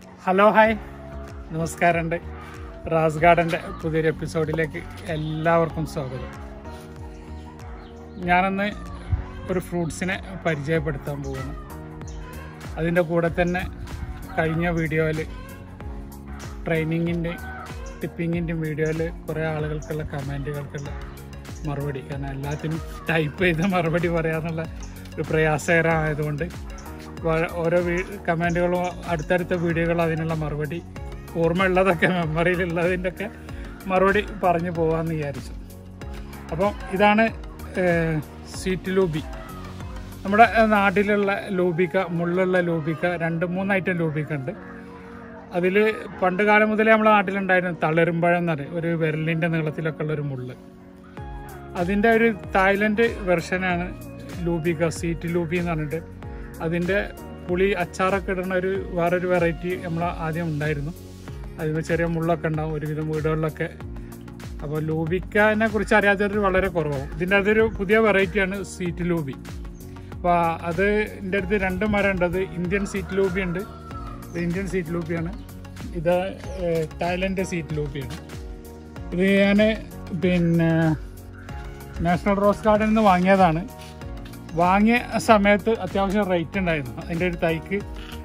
hello hi നമസ്കാരമുണ്ട് റാസ് ഗാർഡൻ്റെ പുതിയൊരു എപ്പിസോഡിലേക്ക് എല്ലാവർക്കും സ്വാഗതം ഞാനന്ന് ഒരു ഫ്രൂട്ട്സിനെ പരിചയപ്പെടുത്താൻ പോകുന്നു അതിൻ്റെ കൂടെ തന്നെ കഴിഞ്ഞ വീഡിയോയിൽ ട്രെയിനിങ്ങിൻ്റെ ടിപ്പിങ്ങിൻ്റെയും വീഡിയോയിൽ കുറേ ആളുകൾക്കുള്ള കമൻറ്റുകൾക്കുള്ള മറുപടി കാരണം എല്ലാത്തിനും ടൈപ്പ് ചെയ്ത് മറുപടി പറയാന്നുള്ള ഒരു പ്രയാസകരമായതുകൊണ്ട് വ- ഓരോ വീ കമൻറ്റുകളും അടുത്തടുത്ത വീഡിയോകളും അതിനുള്ള മറുപടി ഓർമ്മയുള്ളതൊക്കെ മെമ്മറിയിലുള്ളതിൻ്റെ ഒക്കെ മറുപടി പറഞ്ഞു പോകാമെന്ന് വിചാരിച്ചു അപ്പം ഇതാണ് സ്വീറ്റ് ലൂബി നമ്മുടെ ഏഹ്, നാട്ടിലുള്ള ലൂബിക്ക മുള്ളുള്ള ലൂബിക്ക രണ്ട് മൂന്ന് ഐറ്റം ലൂബിക്ക ഉണ്ട് അതിൽ പണ്ട് കാലം മുതലേ നമ്മുടെ നാട്ടിലുണ്ടായിരുന്നു തളിരുമ്പഴം എന്ന് പറയും ഒരു വിരലിൻ്റെ നീളത്തിലൊക്കെ ഉള്ള ഒരു മുള്ള് അതിൻ്റെ ഒരു തായ്ലൻഡ് വെർഷനാണ് ലൂബിക സീറ്റ് ലൂബി എന്ന് പറഞ്ഞിട്ട് അതിൻ്റെ പുളി അച്ചാറൊക്കെ ഇടുന്ന ഒരു വേറൊരു വെറൈറ്റി നമ്മൾ ആദ്യം ഉണ്ടായിരുന്നു അതിന് ചെറിയ മുള്ളൊക്കെ ഉണ്ടാവും ഒരുവിധം വീടുകളിലൊക്കെ അപ്പോൾ ലൂബിക്കനെ കുറിച്ച് അറിയാത്തവർ വളരെ കുറവാകും ഇതിൻ്റെ അതൊരു പുതിയ വെറൈറ്റിയാണ് സീറ്റ് ലൂബി അപ്പോൾ അത് എൻ്റെ അടുത്ത് രണ്ട് മരം ഉണ്ട് അത് ഇന്ത്യൻ സീറ്റ് ലൂബി ഉണ്ട് ഇത് ഇന്ത്യൻ സീറ്റ് ലൂബിയാണ് ഇത് ഏഹ്, തായ്ലൻഡ് സീറ്റ് ലൂബിയാണ് ഇത് ഞാൻ പിന്നെ നാഷണൽ റോസ് ഗാർഡനിൽ നിന്ന് വാങ്ങിയതാണ് വാങ്ങിയ സമയത്ത് അത്യാവശ്യം റേറ്റ് ഉണ്ടായിരുന്നു അതിൻ്റെ ഒരു തൈക്ക്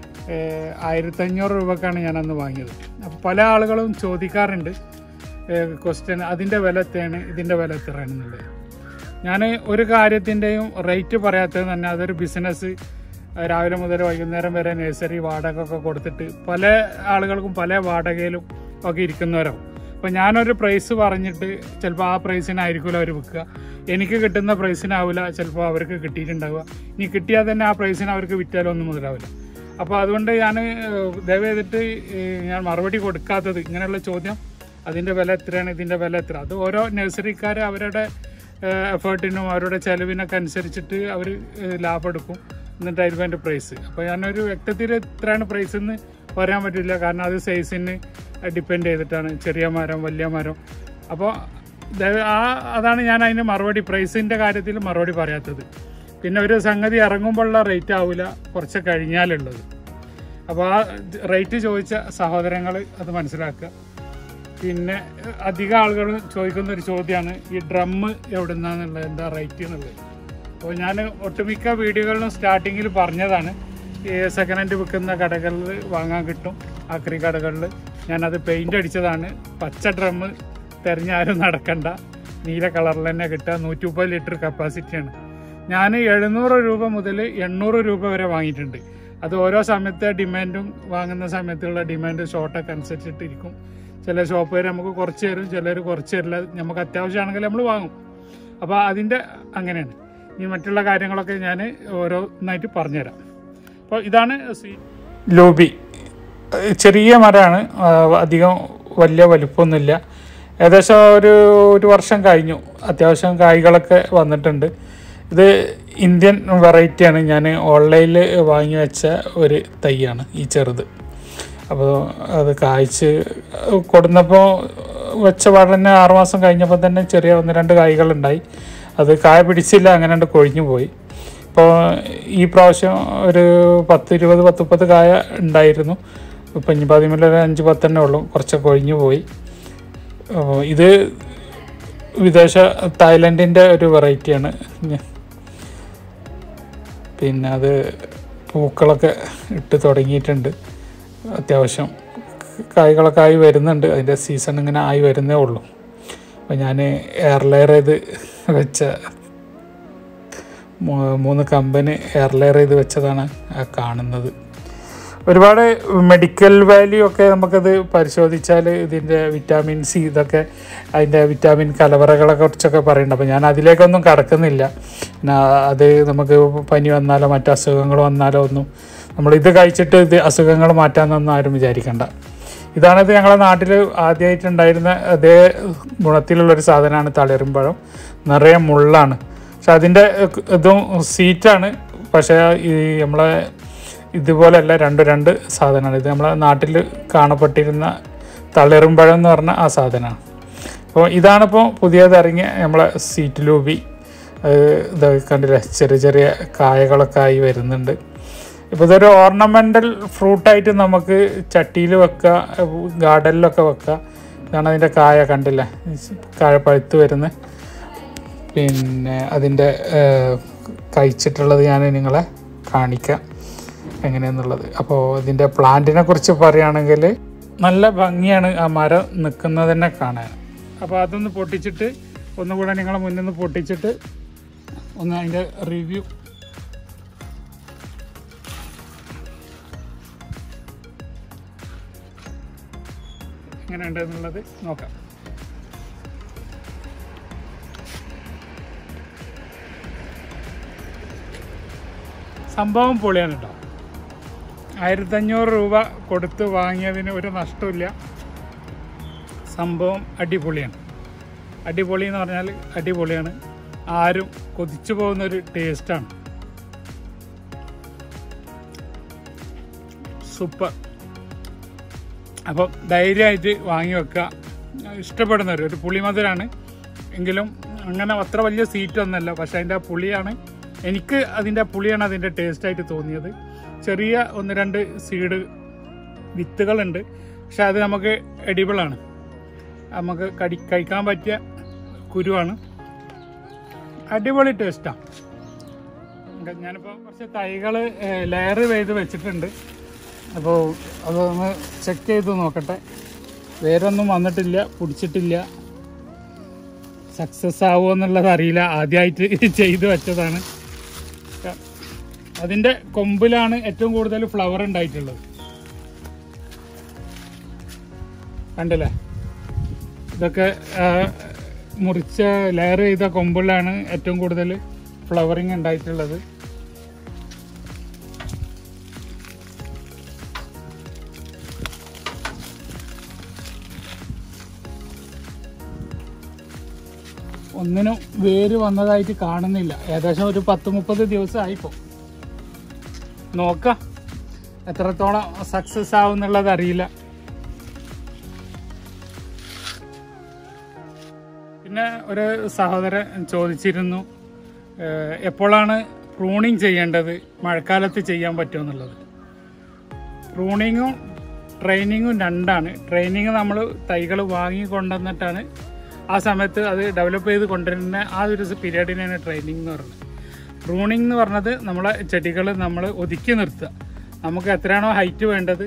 ഏഹ്, ആയിരത്തഞ്ഞൂറ് രൂപക്കാണ് ഞാൻ അന്ന് വാങ്ങിയത് അപ്പോൾ പല ആളുകളും ചോദിക്കാറുണ്ട് ക്വസ്റ്റ്യൻ അതിൻ്റെ വില എത്രയാണ് ഇതിൻ്റെ വില എത്രയാണെന്നുള്ളത് ഞാൻ ഒരു കാര്യത്തിൻ്റെയും റേറ്റ് പറയാത്തത് തന്നെ അതൊരു ബിസിനസ് രാവിലെ മുതൽ വൈകുന്നേരം വരെ നഴ്സറി വാടക ഒക്കെ കൊടുത്തിട്ട് പല ആളുകൾക്കും പല വാടകയിലും ഒക്കെ ഇരിക്കുന്നവരാവും അപ്പോൾ ഞാനൊരു പ്രൈസ് പറഞ്ഞിട്ട് ചിലപ്പോൾ ആ പ്രൈസിനായിരിക്കില്ല അവർ വിൽക്കുക എനിക്ക് കിട്ടുന്ന പ്രൈസിനാവില്ല ചിലപ്പോൾ അവർക്ക് കിട്ടിയിട്ടുണ്ടാവുക ഇനി കിട്ടിയാൽ തന്നെ ആ പ്രൈസിന് അവർക്ക് വിറ്റാലൊന്നും മുതലാവില്ല അപ്പോൾ അതുകൊണ്ട് ഞാൻ ദയവ് ചെയ്തിട്ട് ഏഹ്, ഞാൻ മറുപടി കൊടുക്കാത്തത് ഇങ്ങനെയുള്ള ചോദ്യം അതിൻ്റെ വില എത്രയാണ് ഇതിൻ്റെ വില എത്ര അത് ഓരോ നഴ്സറിക്കാർ അവരുടെ എഫേർട്ടിനും അവരുടെ ചെലവിനൊക്കെ അനുസരിച്ചിട്ട് അവർ ലാഭം എടുക്കും എന്നിട്ടായിരിക്കും അതിൻ്റെ പ്രൈസ് അപ്പോൾ ഞാനൊരു വ്യക്തത്തിൽ എത്രയാണ് പ്രൈസ് എന്ന് പറയാൻ പറ്റില്ല കാരണം അത് സൈസിന് ഡിപ്പെൻഡ് ചെയ്തിട്ടാണ് ചെറിയ മരം വലിയ മരം അപ്പോൾ ദയ- ആ അതാണ് ഞാൻ അതിന് മറുപടി പ്രൈസിൻ്റെ കാര്യത്തിൽ മറുപടി പറയാത്തത് പിന്നെ ഒരു സംഗതി ഇറങ്ങുമ്പോഴുള്ള റേറ്റ് ആവില്ല കുറച്ച് കഴിഞ്ഞാലുള്ളത് അപ്പോൾ ആ റേറ്റ് ചോദിച്ച സഹോദരങ്ങൾ അത് മനസ്സിലാക്കുക പിന്നെ ഏഹ്, അധികം ആളുകൾ ചോദിക്കുന്ന ഒരു ചോദ്യമാണ് ഈ ഡ്രമ്മ് എവിടെ നിന്നാന്നുള്ളത് എന്താ റേറ്റ് എന്നുള്ളത് അപ്പോൾ ഞാൻ ഒട്ടുമിക്ക വീഡിയോകളിലും സ്റ്റാർട്ടിങ്ങിൽ പറഞ്ഞതാണ് ഈ സെക്കൻഡ് ഹാൻഡ് വിൽക്കുന്ന കടകളിൽ വാങ്ങാൻ കിട്ടും ആക്രി കടകളിൽ ഞാനത് പെയിൻ്റ് അടിച്ചതാണ് പച്ച ഡ്രമ്മ് തിരഞ്ഞാരും നടക്കണ്ട നീല കളറിൽ തന്നെ കിട്ടുക നൂറ്റി മുപ്പത് ലിറ്റർ കപ്പാസിറ്റിയാണ് ഞാൻ എഴുന്നൂറ് രൂപ മുതൽ എണ്ണൂറ് രൂപ വരെ വാങ്ങിയിട്ടുണ്ട് അത് ഓരോ സമയത്തെ ഡിമാൻഡും വാങ്ങുന്ന സമയത്തുള്ള ഡിമാൻഡ് ഷോർട്ടൊക്കെ അനുസരിച്ചിട്ടിരിക്കും ചില ഷോപ്പുകാർ നമുക്ക് കുറച്ച് തരും ചിലർ കുറച്ച് തരില്ല നമുക്ക് അത്യാവശ്യമാണെങ്കിൽ നമ്മൾ വാങ്ങും അപ്പോൾ അതിൻ്റെ അങ്ങനെയാണ് ഈ മറ്റുള്ള കാര്യങ്ങളൊക്കെ ഞാൻ ഓരോന്നായിട്ട് പറഞ്ഞുതരാം അപ്പോൾ ഇതാണ് സീ- ലൂബി ഏഹ് ചെറിയ മരമാണ് അധികം വലിയ വലിപ്പമൊന്നുമില്ല ഏകദേശം ഒരു ഒരു വർഷം കഴിഞ്ഞു അത്യാവശ്യം കായ്കളൊക്കെ വന്നിട്ടുണ്ട് ഇത് ഇന്ത്യൻ വെറൈറ്റിയാണ് ഞാൻ ഓൺലൈനിൽ വാങ്ങി വെച്ച ഒരു തൈയാണ് ഈ ചെറുത് അപ്പോൾ അത് കായ്ച്ച് കൊടുന്നപ്പോൾ വെച്ച പാടെ തന്നെ ആറുമാസം കഴിഞ്ഞപ്പോൾ തന്നെ ചെറിയ ഒന്ന് രണ്ട് കായ്കളുണ്ടായി അത് കായ പിടിച്ചില്ല അങ്ങനെ കണ്ട് കൊഴിഞ്ഞു പോയി ഇപ്പോൾ ഈ പ്രാവശ്യം ഒരു പത്ത് ഇരുപത് പത്ത് മുപ്പത് കായ ഉണ്ടായിരുന്നു ഇപ്പം ഇനി പതിമൂല ഒരു അഞ്ച് പത്തെണ്ണേ ഉള്ളൂ കുറച്ചൊക്കെ കൊഴിഞ്ഞു പോയി അപ്പോൾ ഇത് വിദേശ തായ്ലൻഡിൻ്റെ ഒരു വെറൈറ്റിയാണ് പിന്നെ അത് പൂക്കളൊക്കെ ഇട്ട് തുടങ്ങിയിട്ടുണ്ട് അത്യാവശ്യം കായ്കളൊക്കെ ആയി വരുന്നുണ്ട് അതിൻ്റെ സീസൺ ഇങ്ങനെ ആയി വരുന്നേ ഉള്ളൂ അപ്പോൾ ഞാൻ എയർ ലെയർ ചെയ്ത് വെച്ച മൂ- മൂന്ന് കമ്പനി എയർ ലെയർ ചെയ്ത് വെച്ചതാണ് ആ കാണുന്നത് ഒരുപാട് മെഡിക്കൽ വാല്യൂ ഒക്കെ നമുക്കത് പരിശോധിച്ചാൽ ഇതിൻ്റെ വിറ്റാമിൻ സി ഇതൊക്കെ അതിൻ്റെ വിറ്റാമിൻ കലവറകളെ കുറിച്ചൊക്കെ പറയുന്നുണ്ട് അപ്പോൾ ഞാൻ അതിലേക്കൊന്നും കടക്കുന്നില്ല പിന്നെ അത് നമുക്ക് പനി വന്നാലോ മറ്റു അസുഖങ്ങൾ വന്നാലോ ഒന്നും നമ്മൾ ഇത് കഴിച്ചിട്ട് ഇത് അസുഖങ്ങൾ മാറ്റാമെന്നൊന്നും ആരും വിചാരിക്കണ്ട ഇതാണിത് ഞങ്ങളുടെ നാട്ടിൽ ആദ്യമായിട്ടുണ്ടായിരുന്ന അതേ ഗുണത്തിലുള്ളൊരു സാധനമാണ് തളിരുമ്പഴം നിറയെ മുള്ളാണ് പക്ഷെ അതിൻ്റെ ഇതും സീറ്റാണ് പക്ഷേ ഈ നമ്മളെ ഇതുപോലെയല്ല രണ്ട് രണ്ട് സാധനമാണ് ഇത് നമ്മളെ നാട്ടിൽ കാണപ്പെട്ടിരുന്ന തളിറുമ്പഴം എന്ന് പറഞ്ഞ ആ സാധനമാണ് അപ്പോൾ ഇതാണിപ്പോൾ പുതിയത് ഇറങ്ങിയ നമ്മളെ സീറ്റ് ലൂബി അത് ഇത് കണ്ടില്ലേ ചെറിയ ചെറിയ കായകളൊക്കെ ആയി വരുന്നുണ്ട് ഇപ്പോൾ ഇതൊരു ഓർണമെൻ്റൽ ഫ്രൂട്ടായിട്ട് നമുക്ക് ചട്ടിയിൽ വെക്കുക ഗാർഡനിലൊക്കെ വെക്കുക ഇതാണ് അതിൻ്റെ കായ കണ്ടില്ലേ കായ പഴുത്ത് വരുന്നത് പിന്നെ അതിൻ്റെ കഴിച്ചിട്ടുള്ളത് ഞാൻ നിങ്ങളെ കാണിക്കാം എങ്ങനെയെന്നുള്ളത് അപ്പോൾ ഇതിൻ്റെ പ്ലാന്റിനെ കുറിച്ച് പറയുകയാണെങ്കിൽ നല്ല ഭംഗിയാണ് ആ മരം നിൽക്കുന്നതന്നെ കാണാൻ അപ്പോൾ അതൊന്ന് പൊട്ടിച്ചിട്ട് ഒന്നുകൂടെ നിങ്ങളെ മുന്നിൽ നിന്ന് പൊട്ടിച്ചിട്ട് ഒന്ന് അതിൻ്റെ റിവ്യൂ എങ്ങനെയുണ്ട് എന്നുള്ളത് നോക്കാം സംഭവം പൊളിയാണ് കേട്ടോ ആയിരത്തഞ്ഞൂറ് രൂപ കൊടുത്ത് വാങ്ങിയതിന് ഒരു നഷ്ടമില്ല സംഭവം അടിപൊളിയാണ് അടിപൊളി എന്ന് പറഞ്ഞാൽ അടിപൊളിയാണ് ആരും കൊതിച്ചു പോകുന്ന ഒരു ടേസ്റ്റാണ് സൂപ്പർ അപ്പം ധൈര്യമായിട്ട് വാങ്ങി വെക്കുക ഇഷ്ടപ്പെടുന്നവർ ഒരു പുളിമധുരമാണ് എങ്കിലും അങ്ങനെ അത്ര വലിയ സീറ്റ് ഒന്നല്ല പക്ഷെ അതിൻ്റെ ആ പുളിയാണ് എനിക്ക് അതിൻ്റെ ആ പുളിയാണ് അതിൻ്റെ ടേസ്റ്റായിട്ട് തോന്നിയത് ചെറിയ ഒന്ന് രണ്ട് സീഡ് വിത്തുകളുണ്ട് പക്ഷെ അത് നമുക്ക് എഡിബിളാണ് നമുക്ക് കടി കഴിക്കാൻ പറ്റിയ കുരുവാണ് അടിപൊളി ടേസ്റ്റാണ് ഞാനിപ്പോൾ കുറച്ച് തൈകൾ ലെയർ ചെയ്ത് വെച്ചിട്ടുണ്ട് അപ്പോൾ അതൊന്ന് ചെക്ക് ചെയ്ത് നോക്കട്ടെ വേരൊന്നും വന്നിട്ടില്ല പിടിച്ചിട്ടില്ല സക്സസ് ആവുമോ എന്നുള്ളത് അറിയില്ല ആദ്യമായിട്ട് ചെയ്ത് വെച്ചതാണ് അതിൻ്റെ കൊമ്പിലാണ് ഏറ്റവും കൂടുതൽ ഫ്ലവർ ഉണ്ടായിട്ടുള്ളത് കണ്ടില്ലേ ഇതൊക്കെ ആ, മുറിച്ച ലെയർ ചെയ്ത കൊമ്പിലാണ് ഏറ്റവും കൂടുതൽ ഫ്ലവറിങ് ഉണ്ടായിട്ടുള്ളത് ഒന്നിനും വേര് വന്നതായിട്ട് കാണുന്നില്ല ഏകദേശം ഒരു പത്ത് മുപ്പത് ദിവസമായിപ്പോ നോക്കാം എത്രത്തോളം സക്സസ് ആവും എന്നുള്ളത് അറിയില്ല പിന്നെ ഒരു സഹോദരൻ ചോദിച്ചിരുന്നു ഏഹ്, എപ്പോഴാണ് പ്രൂണിങ് ചെയ്യേണ്ടത് മഴക്കാലത്ത് ചെയ്യാൻ പറ്റുമെന്നുള്ളത് പ്രൂണിങ്ങും ട്രെയിനിങ്ങും രണ്ടാണ് ട്രെയിനിങ് നമ്മൾ തൈകൾ വാങ്ങി കൊണ്ടുവന്നിട്ടാണ് ആ സമയത്ത് അത് ഡെവലപ്പ് ചെയ്ത് കൊണ്ടുവരുന്ന ആ ഒരു പീരീഡിനാണ് ട്രെയിനിങ് എന്ന് പറയുന്നത് പ്രൂണിങ് എന്ന് പറഞ്ഞത് നമ്മളെ ചെടികൾ നമ്മൾ ഒതുക്കി നിർത്തുക നമുക്ക് എത്രയാണോ ഹൈറ്റ് വേണ്ടത്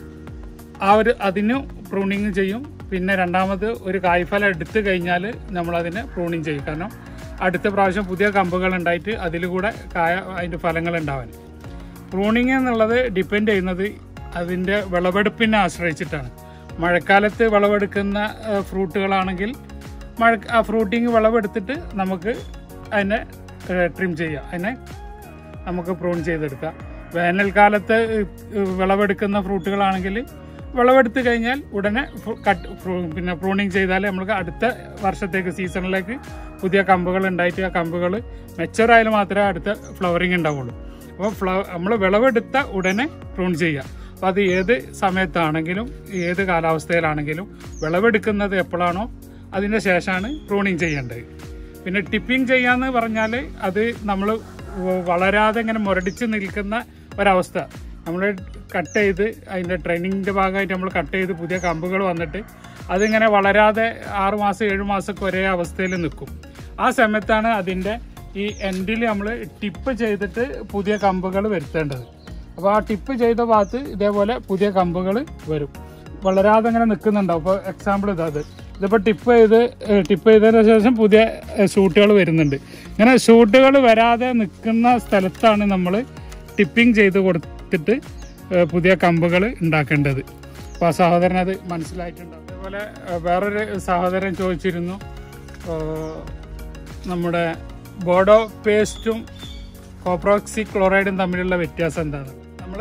ആ ഒരു അതിന് പ്രൂണിങ് ചെയ്യും പിന്നെ രണ്ടാമത് ഒരു കായ്ഫലം എടുത്തു കഴിഞ്ഞാൽ നമ്മളതിനെ പ്രൂണിങ് ചെയ്യും കാരണം അടുത്ത പ്രാവശ്യം പുതിയ കമ്പുകൾ ഉണ്ടായിട്ട് അതിൽ കൂടെ കായ അതിൻ്റെ ഫലങ്ങൾ ഉണ്ടാവാൻ പ്രൂണിങ് എന്നുള്ളത് ഡിപ്പെൻഡ് ചെയ്യുന്നത് അതിൻ്റെ വിളവെടുപ്പിനെ ആശ്രയിച്ചിട്ടാണ് മഴക്കാലത്ത് വിളവെടുക്കുന്ന ഏഹ്, ഫ്രൂട്ടുകളാണെങ്കിൽ മഴ ആ ഫ്രൂട്ടിങ് വിളവെടുത്തിട്ട് നമുക്ക് അതിനെ ട്രിം ചെയ്യാം അതിനെ നമുക്ക് പ്രൂൺ ചെയ്തെടുക്കാം വേനൽക്കാലത്ത് ഏഹ്, വിളവെടുക്കുന്ന ഫ്രൂട്ടുകളാണെങ്കിൽ വിളവെടുത്ത് കഴിഞ്ഞാൽ ഉടനെ ഫ്രു- കട്ട് ഫ്രു- പിന്നെ പ്രൂണിങ് ചെയ്താൽ നമുക്ക് അടുത്ത വർഷത്തേക്ക് സീസണിലേക്ക് പുതിയ കമ്പുകൾ ഉണ്ടായിട്ട് ആ കമ്പുകൾ മെച്ചറായാൽ മാത്രമേ അടുത്ത ഫ്ലവറിങ് ഉണ്ടാവുള്ളൂ അപ്പോൾ ഫ്ലവ നമ്മൾ വിളവെടുത്ത ഉടനെ പ്രൂൺ ചെയ്യുക അപ്പോൾ അത് ഏത് സമയത്താണെങ്കിലും ഏത് കാലാവസ്ഥയിലാണെങ്കിലും വിളവെടുക്കുന്നത് എപ്പോഴാണോ അതിൻ്റെ ശേഷമാണ് പ്രൂണിങ് ചെയ്യേണ്ടത് പിന്നെ ടിപ്പിംഗ് ചെയ്യാന്ന് പറഞ്ഞാൽ അത് നമ്മൾ വളരാതെ ഇങ്ങനെ മുരടിച്ച് നിൽക്കുന്ന ഒരവസ്ഥ നമ്മൾ കട്ട് ചെയ്ത് അതിൻ്റെ ട്രെയിനിങ്ങിൻ്റെ ഭാഗമായിട്ട് നമ്മൾ കട്ട് ചെയ്ത് പുതിയ കമ്പുകൾ വന്നിട്ട് അതിങ്ങനെ വളരാതെ ആറ് മാസം ഏഴ് മാസമൊക്കെ ഒരേ അവസ്ഥയിൽ നിൽക്കും ആ സമയത്താണ് അതിൻ്റെ ഈ എൻഡിൽ നമ്മൾ ടിപ്പ് ചെയ്തിട്ട് പുതിയ കമ്പുകൾ വരുത്തേണ്ടത് അപ്പോൾ ആ ടിപ്പ് ചെയ്ത ഭാഗത്ത് ഇതേപോലെ പുതിയ കമ്പുകൾ വരും വളരാതെ ഇങ്ങനെ നിൽക്കുന്നുണ്ടാവും ഇപ്പോൾ എക്സാമ്പിൾ ഇതാ അത് ഇതിപ്പോൾ ടിപ്പ് ചെയ്ത് ടിപ്പ് ചെയ്തതിന് ശേഷം പുതിയ ഷൂട്ടുകൾ വരുന്നുണ്ട് ഇങ്ങനെ ഷൂട്ടുകൾ വരാതെ നിൽക്കുന്ന സ്ഥലത്താണ് നമ്മൾ ടിപ്പിംഗ് ചെയ്ത് കൊടുത്തിട്ട് ഏഹ്, പുതിയ കമ്പുകൾ ഉണ്ടാക്കേണ്ടത് അപ്പോൾ ആ സഹോദരൻ അത് മനസ്സിലായിട്ടുണ്ട് അതേപോലെ ഏഹ്, വേറൊരു സഹോദരൻ ചോദിച്ചിരുന്നു ഏഹ്, നമ്മുടെ ബോഡോ പേസ്റ്റും കോപ്രോക്സി ക്ലോറൈഡും തമ്മിലുള്ള വ്യത്യാസം എന്താണ് നമ്മൾ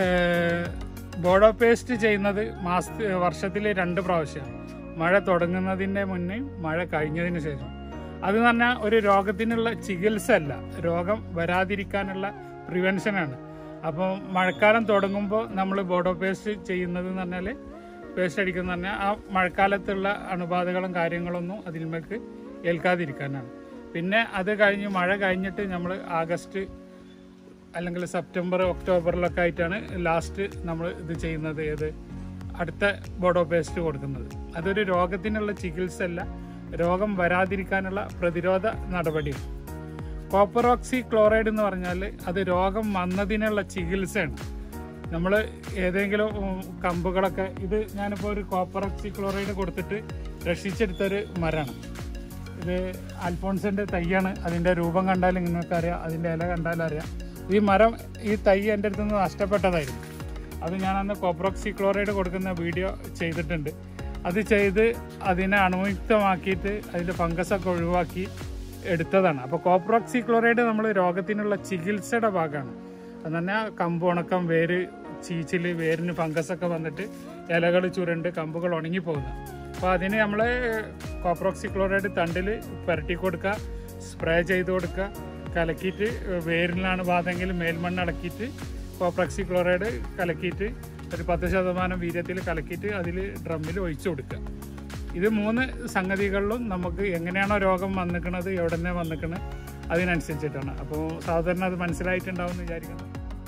ബോഡോ പേസ്റ്റ് ചെയ്യുന്നത് മാസ വർഷത്തിൽ രണ്ട് പ്രാവശ്യമാണ് മഴ തുടങ്ങുന്നതിൻ്റെ മുന്നേ മഴ കഴിഞ്ഞതിന് ശേഷം അത് എന്ന് പറഞ്ഞാൽ ഒരു രോഗത്തിനുള്ള ചികിത്സ അല്ല രോഗം വരാതിരിക്കാനുള്ള പ്രിവെൻഷനാണ് അപ്പോൾ മഴക്കാലം തുടങ്ങുമ്പോൾ നമ്മൾ ബോഡോ പേസ്റ്റ് ചെയ്യുന്നത് എന്ന് പറഞ്ഞാൽ പേസ്റ്റ് അടിക്കുന്ന പറഞ്ഞാൽ ആ മഴക്കാലത്തുള്ള അണുബാധകളും കാര്യങ്ങളൊന്നും അതിന്മേക്ക് ഏൽക്കാതിരിക്കാനാണ് പിന്നെ അത് കഴിഞ്ഞ് മഴ കഴിഞ്ഞിട്ട് നമ്മൾ ആഗസ്റ്റ് അല്ലെങ്കിൽ സെപ്റ്റംബർ ഒക്ടോബറിലൊക്കെ ആയിട്ടാണ് ലാസ്റ്റ് നമ്മൾ ഇത് ചെയ്യുന്നത് ഏത് അടുത്ത ബോഡോ പേസ്റ്റ് കൊടുക്കുന്നത് അതൊരു രോഗത്തിനുള്ള ചികിത്സ അല്ല രോഗം വരാതിരിക്കാനുള്ള പ്രതിരോധ നടപടിയാണ് കോപ്പർ ഓക്സി ക്ലോറൈഡ് എന്ന് പറഞ്ഞാൽ അത് രോഗം വന്നതിനുള്ള ചികിത്സയാണ് നമ്മൾ ഏതെങ്കിലും ഉം, കമ്പുകളൊക്കെ ഇത് ഞാനിപ്പോൾ ഒരു കോപ്പർ ഓക്സി ക്ലോറൈഡ് കൊടുത്തിട്ട് രക്ഷിച്ചെടുത്തൊരു മരമാണ് ഇത് അൽഫോൺസിൻ്റെ തൈയാണ് അതിൻ്റെ രൂപം കണ്ടാൽ നിങ്ങൾക്ക് അറിയാം അതിൻ്റെ ഇല കണ്ടാൽ അറിയാം ഈ മരം ഈ തൈ എൻ്റെ അടുത്ത് നിന്ന് നഷ്ടപ്പെട്ടതായിരുന്നു അത് ഞാൻ അന്ന് കോപ്രോക്സി ക്ലോറൈഡ് കൊടുക്കുന്ന വീഡിയോ ചെയ്തിട്ടുണ്ട് അത് ചെയ്ത് അതിനെ അണുയുക്തമാക്കിയിട്ട് അതിൻ്റെ ഫംഗസൊക്കെ ഒഴിവാക്കി എടുത്തതാണ് അപ്പോൾ കോപ്രോക്സി ക്ലോറൈഡ് നമ്മൾ രോഗത്തിനുള്ള ചികിത്സയുടെ ഭാഗമാണ് അത് തന്നെ കമ്പ് ഉണക്കം വേര് ചീച്ചിൽ വേരിന് ഫംഗസൊക്കെ വന്നിട്ട് ഇലകൾ ചുരുണ്ട് കമ്പുകൾ ഉണങ്ങിപ്പോകുന്നത് അപ്പോൾ അതിന് നമ്മൾ കോപ്രോക്സി ക്ലോറൈഡ് തണ്ടിൽ പുരട്ടി കൊടുക്കുക സ്പ്രേ ചെയ്ത് കൊടുക്കുക കലക്കിയിട്ട് വേരിലാണ് ബാധെങ്കിൽ മേൽമണ്ണ് ഇളക്കിയിട്ട് കോപ്രോക്സി ക്ലോറൈഡ് കലക്കിയിട്ട് ഒരു പത്ത് ശതമാനം വീര്യത്തിൽ കലക്കിയിട്ട് അതിൽ ഡ്രമ്മിൽ ഒഴിച്ചു കൊടുക്കുക ഇത് മൂന്ന് സംഗതികളിലും നമുക്ക് എങ്ങനെയാണോ രോഗം വന്നിക്കണത് എവിടെ നിന്ന് വന്നിക്കണത് അതിനനുസരിച്ചിട്ടാണ് അപ്പോൾ സാധാരണ അത് മനസ്സിലായിട്ടുണ്ടാവും എന്ന് വിചാരിക്കുന്നു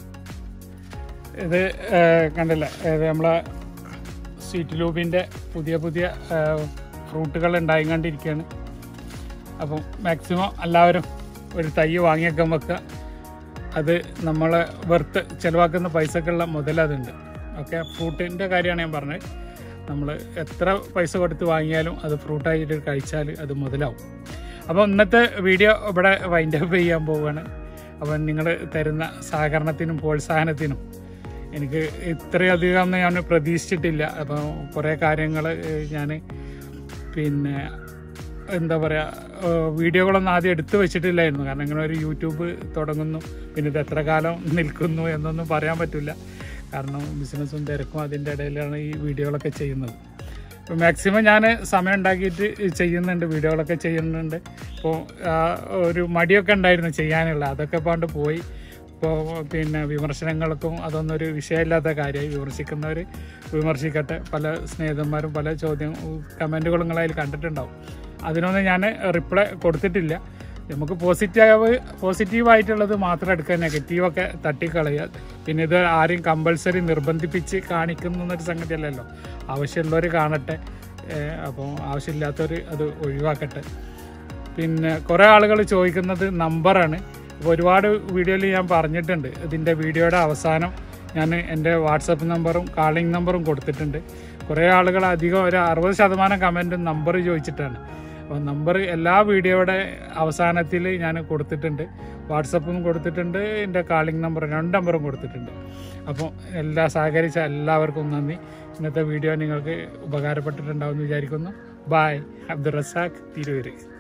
ഇത് ഏഹ്, കണ്ടില്ല ഇത് നമ്മളെ സ്വീറ്റ് ലൂബിൻ്റെ പുതിയ പുതിയ ഫ്രൂട്ടുകൾ ഉണ്ടായിക്കൊണ്ടിരിക്കുകയാണ് അപ്പം മാക്സിമം എല്ലാവരും ഒരു തൈ വാങ്ങിയേക്കാൻ വെക്കുക അത് നമ്മളെ വെറുത്ത് ചിലവാക്കുന്ന പൈസക്കുള്ള മുതൽ അതുണ്ട് ഓക്കെ ഫ്രൂട്ടിൻ്റെ കാര്യമാണ് ഞാൻ പറഞ്ഞത് നമ്മൾ എത്ര പൈസ കൊടുത്ത് വാങ്ങിയാലും അത് ഫ്രൂട്ടായിട്ട് കഴിച്ചാൽ അത് മുതലാവും അപ്പോൾ ഇന്നത്തെ വീഡിയോ ഇവിടെ വൈൻഡ് അപ്പ് ചെയ്യാൻ പോവുകയാണ് അപ്പം നിങ്ങൾ തരുന്ന സഹകരണത്തിനും പ്രോത്സാഹനത്തിനും എനിക്ക് ഇത്രയധികം ഞാൻ പ്രതീക്ഷിച്ചിട്ടില്ല അപ്പോൾ കുറേ കാര്യങ്ങൾ ഞാൻ പിന്നെ എന്താ പറയുക വീഡിയോകളൊന്നും ആദ്യം എടുത്തു വെച്ചിട്ടില്ലായിരുന്നു കാരണം ഇങ്ങനെ ഒരു യൂട്യൂബ് തുടങ്ങുന്നു പിന്നെ ഇത് എത്ര കാലം നിൽക്കുന്നു എന്നൊന്നും പറയാൻ പറ്റില്ല കാരണം ബിസിനസ്സും തിരക്കും അതിൻ്റെ ഇടയിലാണ് ഈ വീഡിയോകളൊക്കെ ചെയ്യുന്നത് അപ്പോൾ മാക്സിമം ഞാൻ സമയം ഉണ്ടാക്കിയിട്ട് ചെയ്യുന്നുണ്ട് വീഡിയോകളൊക്കെ ചെയ്യുന്നുണ്ട് ഇപ്പോൾ ഒരു മടിയൊക്കെ ഉണ്ടായിരുന്നു ചെയ്യാനുള്ള അതൊക്കെ പണ്ട് പോയി ഇപ്പോൾ പിന്നെ വിമർശനങ്ങൾക്കും അതൊന്നും ഒരു വിഷയമില്ലാത്ത കാര്യമായി വിമർശിക്കുന്നവർ വിമർശിക്കട്ടെ പല സ്നേഹിതന്മാരും പല ചോദ്യം കമൻറ്റുകളും നിങ്ങൾ അതിൽ കണ്ടിട്ടുണ്ടാവും അതിനൊന്നും ഞാൻ റിപ്ലൈ കൊടുത്തിട്ടില്ല നമുക്ക് പോസിറ്റീവ് പോസിറ്റീവായിട്ടുള്ളത് മാത്രം എടുക്കുക നെഗറ്റീവൊക്കെ തട്ടിക്കളയുക പിന്നെ ഇത് ആരെയും കമ്പൽസറി നിർബന്ധിപ്പിച്ച് കാണിക്കുന്നൊരു സംഗതിയല്ലല്ലോ ആവശ്യമുള്ളവർ കാണട്ടെ ഏഹ് അപ്പോൾ ആവശ്യമില്ലാത്തവർ അത് ഒഴിവാക്കട്ടെ പിന്നെ കുറേ ആളുകൾ ചോദിക്കുന്നത് നമ്പറാണ് അപ്പോൾ ഒരുപാട് വീഡിയോയിൽ ഞാൻ പറഞ്ഞിട്ടുണ്ട് ഇതിൻ്റെ വീഡിയോയുടെ അവസാനം ഞാൻ എൻ്റെ വാട്സപ്പ് നമ്പറും കാളിംഗ് നമ്പറും കൊടുത്തിട്ടുണ്ട് കുറേ ആളുകൾ അധികം ഒരു അറുപത് ശതമാനം കമൻറ്റും നമ്പർ ചോദിച്ചിട്ടാണ് അപ്പോൾ നമ്പർ എല്ലാ വീഡിയോയുടെ അവസാനത്തിൽ ഞാൻ കൊടുത്തിട്ടുണ്ട് വാട്സപ്പും കൊടുത്തിട്ടുണ്ട് എൻ്റെ കാളിംഗ് നമ്പർ രണ്ട് നമ്പറും കൊടുത്തിട്ടുണ്ട് അപ്പോൾ എല്ലാ സഹകരിച്ച എല്ലാവർക്കും നന്ദി ഇന്നത്തെ വീഡിയോ നിങ്ങൾക്ക് ഉപകാരപ്പെട്ടിട്ടുണ്ടാവും എന്ന് വിചാരിക്കുന്നു ബായ് അബ്ദുൾ റസാഖ് തിരൂര്